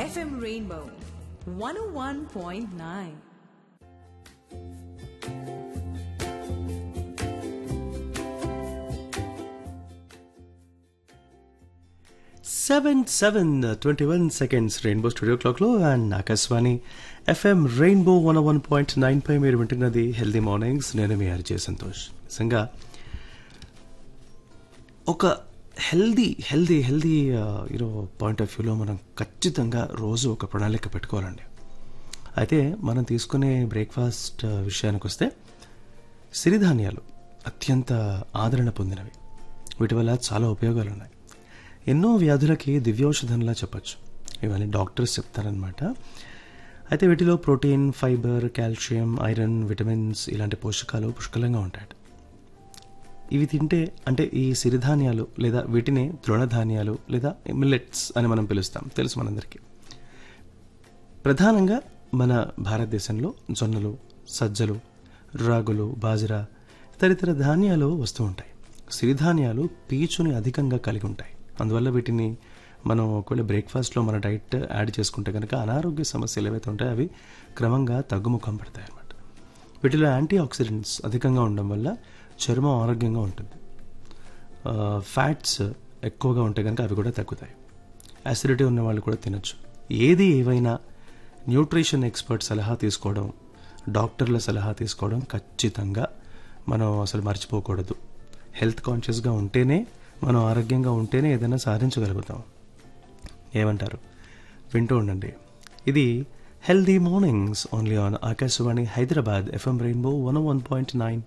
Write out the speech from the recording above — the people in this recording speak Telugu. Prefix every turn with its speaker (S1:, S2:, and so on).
S1: FM Rainbow 101.9.
S2: Seven seven twenty one seconds Rainbow studio క్లాక్లో and Akashvani FM Rainbow one one point nine పై మీరు వింటున్నది హెల్దీ మార్నింగ్స్ నేను మీ ఆర్జే సంతోష్ నిజంగా ఒక healthy healthy healthy you know point of వ్యూలో మనం ఖచ్చితంగా రోజు ఒక ప్రణాళిక పెట్టుకోవాలండి అయితే మనం తీసుకునే బ్రేక్ఫాస్ట్ విషయానికి వస్తే సిరిధాన్యాలు అత్యంత ఆదరణ పొందినవి వీటి వల్ల చాలా ఉపయోగాలు ఉన్నాయి ఎన్నో వ్యాధులకి దివ్యౌషధంలా చెప్పచ్చు ఇవన్నీ డాక్టర్స్ చెప్తారనమాట అయితే వీటిలో protein fibre calcium iron vitamins ఇలాంటి పోషకాలు పుష్కలంగా ఉంటాయి ఇవి తింటే అంటే ఈ సిరిధాన్యాలు లేదా వీటిని తృణధాన్యాలు లేదా మిల్లెట్స్ అని మనం పిలుస్తాం తెలుసు మనందరికీ ప్రధానంగా మన భారతదేశంలో జొన్నలు సజ్జలు రాగులు బాజరా తదితర ధాన్యాలు వస్తూ ఉంటాయి సిరిధాన్యాలు పీచుని అధికంగా కలిగి ఉంటాయి అందువల్ల వీటిని మనం ఒకవేళ బ్రేక్ఫాస్ట్లో మన డైట్ యాడ్ చేసుకుంటే కనుక అనారోగ్య సమస్యలు ఏవైతే ఉంటాయో అవి క్రమంగా తగ్గుముఖం పడతాయి అన్నమాట వీటిలో యాంటీ ఆక్సిడెంట్స్ అధికంగా ఉండడం వల్ల చర్మం ఆరోగ్యంగా ఉంటుంది ఫ్యాట్స్ ఎక్కువగా ఉంటే కనుక అవి కూడా తగ్గుతాయి యాసిడిటీ ఉన్న వాళ్ళు కూడా తినొచ్చు ఏది ఏవైనా న్యూట్రిషన్ ఎక్స్పర్ట్ సలహా తీసుకోవడం డాక్టర్ల సలహా తీసుకోవడం ఖచ్చితంగా మనం అసలు మర్చిపోకూడదు హెల్త్ కాన్షియస్గా ఉంటేనే మనం ఆరోగ్యంగా ఉంటేనే ఏదైనా సాధించగలుగుతాం ఏమంటారు వింటూ ఉండండి ఇది healthy mornings only on Akashvani Hyderabad FM Rainbow one one point nine